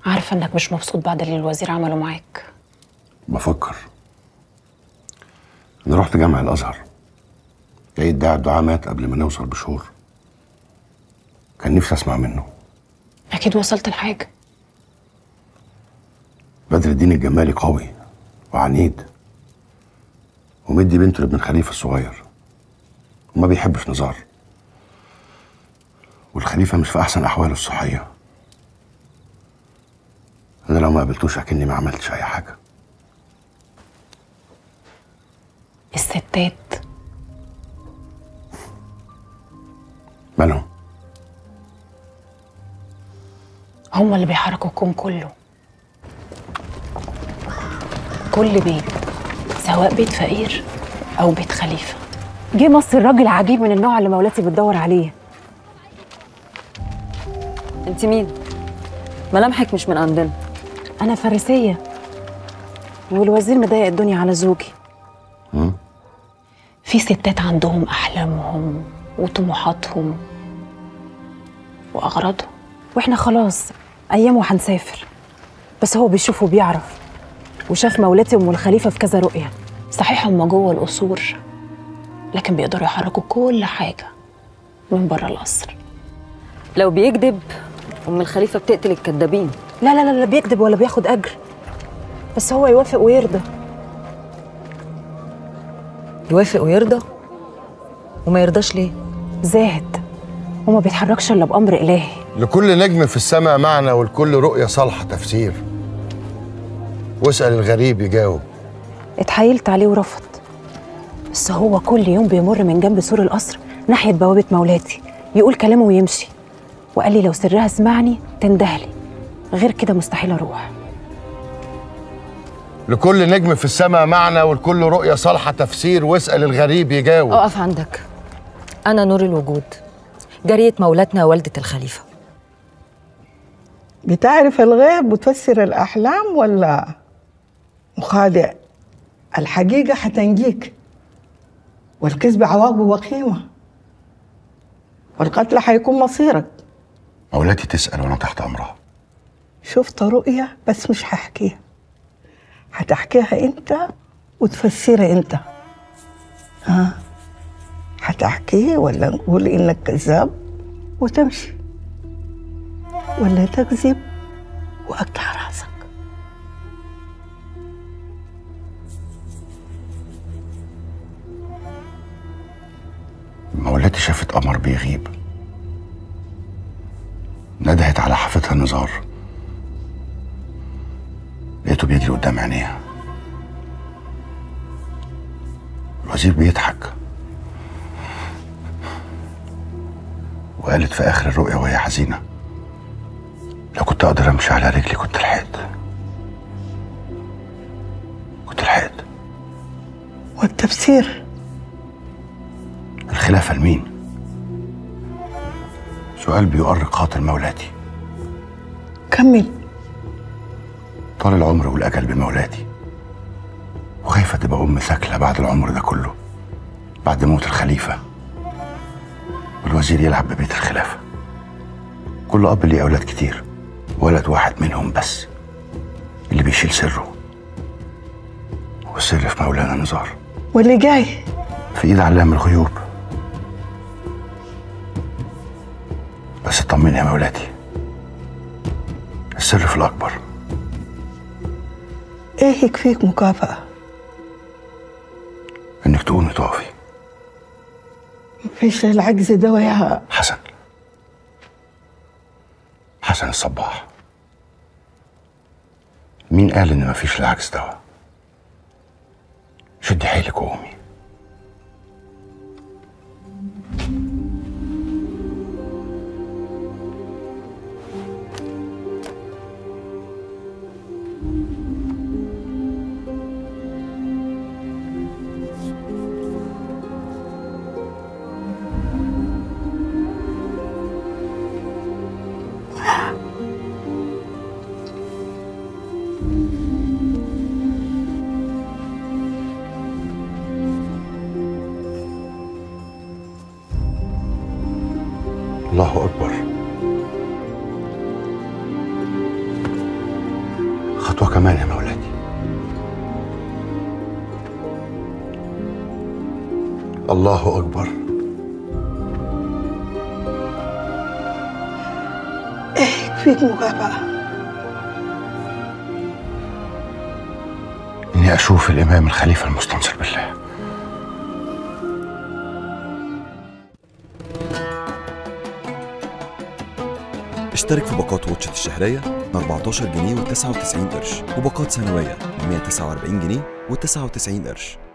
عارفة إنك مش مبسوط بعد اللي الوزير عمله معاك بفكر انا رحت جامع الازهر جاي يدعي الدعاء مات قبل ما نوصل بشهور كان نفسي اسمع منه أكيد وصلت لحاجة بدر الدين الجمالي قوي وعنيد ومدي بنته لابن الخليفه الصغير وما بيحبش نزار والخليفه مش في احسن احواله الصحيه انا لو ما قابلتوش اكني ما عملتش اي حاجه الستات مالهم هم اللي بيحركوا الكون كله كل بيت سواء بيت فقير أو بيت خليفة جه مصر راجل عجيب من النوع اللي مولاتي بتدور عليه انت مين ملامحك مش من عندنا انا فارسيه والوزير مضايق الدنيا على زوجي في ستات عندهم أحلامهم وطموحاتهم وأغراضهم واحنا خلاص ايام وهنسافر بس هو بيشوف وبيعرف وشاف مولاتي ام الخليفه في كذا رؤيه صحيح هم جوه القصور لكن بيقدروا يحركوا كل حاجة من بره القصر لو بيكذب ام الخليفه بتقتل الكذابين لا لا لا لا بيكذب ولا بياخد اجر بس هو يوافق ويرضى يوافق ويرضى وما يرضاش ليه زاهد وما بيتحركش الا بامر الهي لكل نجم في السماء معنى ولكل رؤية صالحة تفسير واسأل الغريب يجاوب اتحايلت عليه ورفض بس هو كل يوم بيمر من جنب سور القصر ناحيه بوابه مولاتي يقول كلامه ويمشي وقال لي لو سرها سمعني تندهلي غير كده مستحيل اروح لكل نجم في السماء معنى ولكل رؤية صالحة تفسير واسأل الغريب يجاوب اقف عندك انا نور الوجود جاريه مولاتنا والده الخليفه بتعرف الغيب وتفسر الأحلام ولا مخادع الحقيقة حتنجيك والكذب عواقبه وخيمة والقتل حيكون مصيرك مولاتي تسال وانا تحت امرها شفت رؤية بس مش هحكيها هتحكيها انت وتفسرها انت ها هتحكي ولا نقول انك كذاب وتمشي ولا تكذب واقطع راسك مولاتي شافت قمر بيغيب ندهت على حافتها نزار لقيته بيجري قدام عينيها الوزير بيضحك وقالت في اخر الرؤيا وهي حزينه لو كنت اقدر امشي على رجلي كنت لحقت كنت لحقت والتفسير الخلافه لمين سؤال بيؤرق خاطر مولاتي كمل طال العمر والاجل بمولاتي وخايفه تبقى ام ثكلى بعد العمر ده كله بعد موت الخليفه والوزير يلعب ببيت الخلافه كل اب ليه اولاد كتير ولد واحد منهم بس اللي بيشيل سره والسر في مولانا نزار واللي جاي في ايد علام الغيوب بس اطمني يا مولاتي السر في الاكبر ايه يكفيك مكافأة انك تقومي تقفي مفيش العجز ده يا حسن حسن الصباح مين قال ان مفيش العكس دواء شدي حيلك وقومي خطوة كمان يا مولاتي الله أكبر يكفيك مكافأة إني أشوف الإمام الخليفة المستنصر بالله اشترك في باقات واتشت الشهرية ب 14 جنيه و99 قرش وباقات سنوية ب 149 جنيه و99 قرش